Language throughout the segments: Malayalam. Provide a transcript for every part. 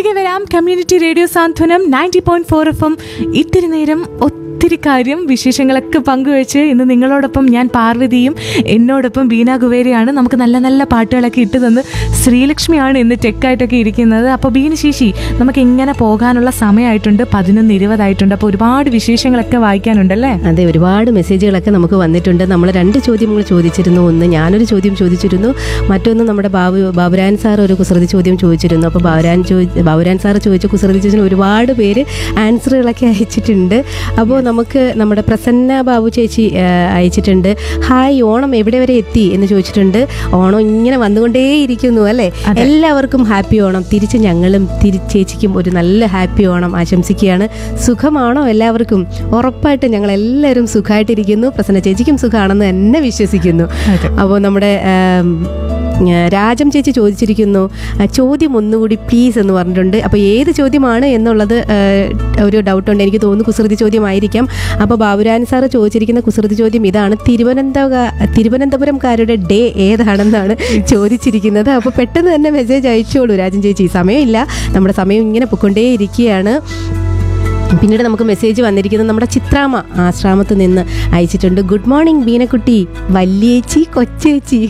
തിരികെ വരാം community radio Santhwanam ninety point four FM എം ഇത്തിരി നേരം ഒത്തിരി കാര്യം വിശേഷങ്ങളൊക്കെ പങ്കുവെച്ച് ഇന്ന് നിങ്ങളോടൊപ്പം ഞാൻ പാർവതിയും എന്നോടൊപ്പം ബീന കുവേരയാണ് നമുക്ക് നല്ല നല്ല പാട്ടുകളൊക്കെ ഇട്ട് തന്ന് ശ്രീലക്ഷ്മിയാണ് ഇന്ന് ടെക്കായിട്ടൊക്കെ ഇരിക്കുന്നത് അപ്പോൾ ബീന ശേഷി നമുക്ക് ഇങ്ങനെ പോകാനുള്ള സമയമായിട്ടുണ്ട് പതിനൊന്ന് ഇരുപതായിട്ടുണ്ട് അപ്പോൾ ഒരുപാട് വിശേഷങ്ങളൊക്കെ വായിക്കാനുണ്ടല്ലേ അതെ ഒരുപാട് മെസ്സേജുകളൊക്കെ നമുക്ക് വന്നിട്ടുണ്ട് നമ്മൾ രണ്ട് ചോദ്യങ്ങൾ ചോദിച്ചിരുന്നു ഒന്ന് ഞാനൊരു ചോദ്യം ചോദിച്ചിരുന്നു മറ്റൊന്ന് നമ്മുടെ ബാബു ബാബുരാൻ സാർ ഒരു കുസൃതി ചോദ്യം ചോദിച്ചിരുന്നു അപ്പോൾ ബാബുരാൻ ചോ ബാബുരാൻ സാർ ചോദിച്ച കുസൃതി ചോദ്യത്തിന് ഒരുപാട് പേര് ആൻസറുകളൊക്കെ അയച്ചിട്ടുണ്ട് അപ്പോൾ നമുക്ക് നമ്മുടെ പ്രസന്ന ബാബു ചേച്ചി ആ, അയച്ചിട്ടുണ്ട് ഹായ് ഓണം എവിടെ വരെ എത്തി എന്ന് ചോദിച്ചിട്ടുണ്ട് ഓണം ഇങ്ങനെ വന്നുകൊണ്ടേയിരിക്കുന്നു അല്ലേ എല്ലാവർക്കും ഹാപ്പി ഓണം തിരിച്ച് ഞങ്ങളും തിരി ചേച്ചിക്കും ഒരു നല്ല ഹാപ്പി ഓണം ആശംസിക്കുകയാണ് സുഖമാണോ എല്ലാവർക്കും ഉറപ്പായിട്ടും ഞങ്ങൾ എല്ലാവരും സുഖമായിട്ടിരിക്കുന്നു പ്രസന്ന ചേച്ചിക്കും സുഖമാണെന്ന് തന്നെ വിശ്വസിക്കുന്നു അതെ. അപ്പോൾ നമ്മുടെ ആം, ആ, രാജം ചേച്ചി ചോദിച്ചിരിക്കുന്നു ആ, ചോദ്യം ഒന്നുകൂടി പ്ലീസ് എന്ന് പറഞ്ഞിട്ടുണ്ട് അപ്പോൾ ഏത് ചോദ്യമാണ് എന്നുള്ളത് ആ, ഒരു ഡൗട്ടുണ്ട് എനിക്ക് തോന്നുന്നു കുസൃതി ചോദ്യമായിരിക്കാം അപ്പോൾ ബാബുരാൻ സാറ് ചോദിച്ചിരിക്കുന്ന കുസൃതി ചോദ്യം ഇതാണ് തിരുവനന്തപുര തിരുവനന്തപുരംകാരുടെ ഡേ ഏതാണെന്നാണ് ചോദിച്ചിരിക്കുന്നത് അപ്പോൾ പെട്ടെന്ന് തന്നെ മെസ്സേജ് അയച്ചോളൂ രാജൻ ചേച്ചി സമയമില്ല നമ്മുടെ സമയം ഇങ്ങനെ പൊയ്ക്കൊണ്ടേയിരിക്കുകയാണ് പിന്നീട് നമുക്ക് മെസ്സേജ് വന്നിരിക്കുന്നത് നമ്മുടെ ചിത്രാമ ആശ്രാമത്ത് നിന്ന് അയച്ചിട്ടുണ്ട് ഗുഡ് മോർണിംഗ് ബീനക്കുട്ടി വല്യേച്ചി കൊച്ചേച്ചി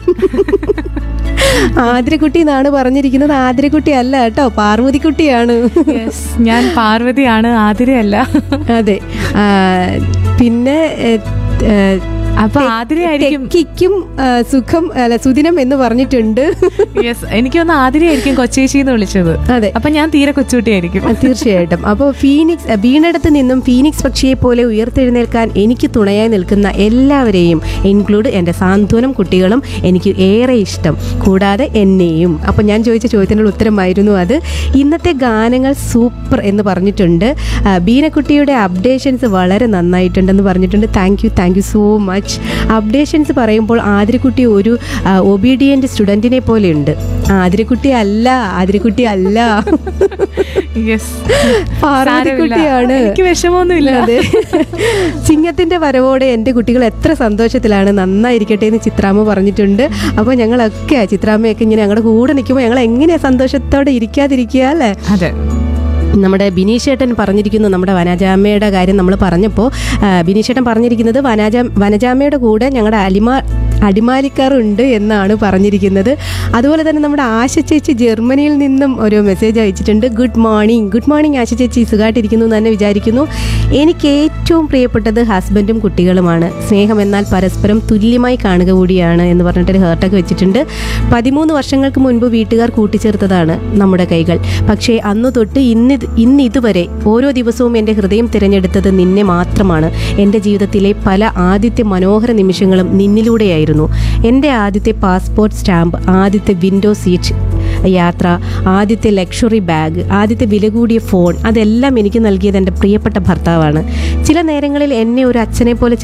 ആതിരക്കുട്ടി എന്നാണ് പറഞ്ഞിരിക്കുന്നത് ആതിരക്കുട്ടി അല്ല കേട്ടോ പാർവതിക്കുട്ടിയാണ് യെസ് ഞാൻ പാർവതിയാണ് ആതിരയല്ല അതെ ആ, പിന്നെ ഏ, ഏ, അപ്പൊ ആതിരയായിരിക്കും തെക്കിക്കും ആ, സുഖം അല്ല സുദിനം എന്ന് പറഞ്ഞിട്ടുണ്ട് യെസ് എനിക്കൊന്ന് ആതിരയായിരിക്കും കൊച്ചേച്ചി എന്ന് വിളിച്ചത് അതെ അപ്പൊ ഞാൻ തീരെ കൊച്ചുകുട്ടിയായിരിക്കും ആ, തീർച്ചയായിട്ടും അപ്പോൾ ഫീനിക്സ് വീണിടത്ത് നിന്നും ഫീനിക്സ് പക്ഷിയെ പോലെ ഉയർത്തെഴുന്നേൽക്കാൻ എനിക്ക് തുണയായി നിൽക്കുന്ന എല്ലാവരെയും ഇൻക്ലൂഡ് എൻ്റെ സാന്ത്വനം കുട്ടികളും എനിക്ക് ഏറെ ഇഷ്ടം കൂടാതെ എന്നെയും അപ്പോൾ ഞാൻ ചോദിച്ച ചോദ്യത്തിനുള്ള ഉത്തരമായിരുന്നു അത് ഇന്നത്തെ ഗാനങ്ങൾ സൂപ്പർ എന്ന് പറഞ്ഞിട്ടുണ്ട് ആ, ബീനക്കുട്ടിയുടെ അപ്ഡേഷൻസ് വളരെ നന്നായിട്ടുണ്ടെന്ന് പറഞ്ഞിട്ടുണ്ട് thank you thank you so much updations പറയുമ്പോൾ ആതിരക്കുട്ടി ഒരു ഒബീഡിയൻ്റ് സ്റ്റുഡൻറ്റിനെ പോലെയുണ്ട് ആതിരക്കുട്ടി അല്ല ആതിരക്കുട്ടി അല്ല യെസ് പാർവതിക്കുട്ടിയാണ് എനിക്ക് വിഷമമൊന്നുമില്ല അതെ ചിങ്ങത്തിന്റെ വരവോടെ എൻ്റെ കുട്ടികൾ എത്ര സന്തോഷത്തിലാണ് നന്നായിരിക്കട്ടെ എന്ന് ചിത്രാമ്മ പറഞ്ഞിട്ടുണ്ട് അപ്പോൾ ഞങ്ങളൊക്കെ ചിത്രാമ്മയൊക്കെ ഇങ്ങനെ ഞങ്ങളുടെ കൂടെ നിൽക്കുമ്പോൾ ഞങ്ങൾ എങ്ങനെയാ സന്തോഷത്തോടെ ഇരിക്കാതിരിക്കുക അല്ലേ അതെ നമ്മുടെ ബിനീഷേട്ടൻ പറഞ്ഞിരിക്കുന്നു നമ്മുടെ വനജാമ്മയുടെ കാര്യം നമ്മൾ പറഞ്ഞപ്പോൾ ആ, ബിനീഷേട്ടൻ പറഞ്ഞിരിക്കുന്നത് വനജ വനജാമ്മയുടെ കൂടെ ഞങ്ങളുടെ അലിമ അടിമാലിക്കാറുണ്ട് എന്നാണ് പറഞ്ഞിരിക്കുന്നത് അതുപോലെ തന്നെ നമ്മുടെ ആശ ചേച്ചി ജർമ്മനിയിൽ നിന്നും ഒരു മെസ്സേജ് അയച്ചിട്ടുണ്ട് good morning good morning Asha ചേച്ചി സുഖമായിട്ടിരിക്കുന്നു എന്ന് തന്നെ വിചാരിക്കുന്നു എനിക്ക് ഏറ്റവും പ്രിയപ്പെട്ടത് ഹസ്ബൻഡും കുട്ടികളുമാണ് സ്നേഹം എന്നാൽ പരസ്പരം തുല്യമായി കാണുക കൂടിയാണ് എന്ന് പറഞ്ഞിട്ടൊരു ഹേർട്ടൊക്കെ വെച്ചിട്ടുണ്ട് പതിമൂന്ന് വർഷങ്ങൾക്ക് മുൻപ് വീട്ടുകാർ കൂട്ടിച്ചേർത്തതാണ് നമ്മുടെ കൈകൾ പക്ഷേ അന്നു തൊട്ട് ഇന്ന് ഇത്- ഇന്ന് ഇതുവരെ ഓരോ ദിവസവും എൻ്റെ ഹൃദയം തിരഞ്ഞെടുത്തത് നിന്നെ മാത്രമാണ് എൻ്റെ ജീവിതത്തിലെ പല ആദ്യത്തെ മനോഹര നിമിഷങ്ങളും നിന്നിലൂടെയായിരുന്നു എൻ്റെ ആദ്യത്തെ പാസ്പോർട്ട് സ്റ്റാമ്പ് ആദ്യത്തെ വിൻഡോ സീറ്റ് യാത്ര ആദ്യത്തെ ലക്ഷറി ബാഗ് ആദ്യത്തെ വില കൂടിയ ഫോൺ അതെല്ലാം എനിക്ക് നൽകിയത് എൻ്റെ പ്രിയപ്പെട്ട ഭർത്താവാണ് ചില നേരങ്ങളിൽ എന്നെ ഒരു അച്ഛനെ പോലെ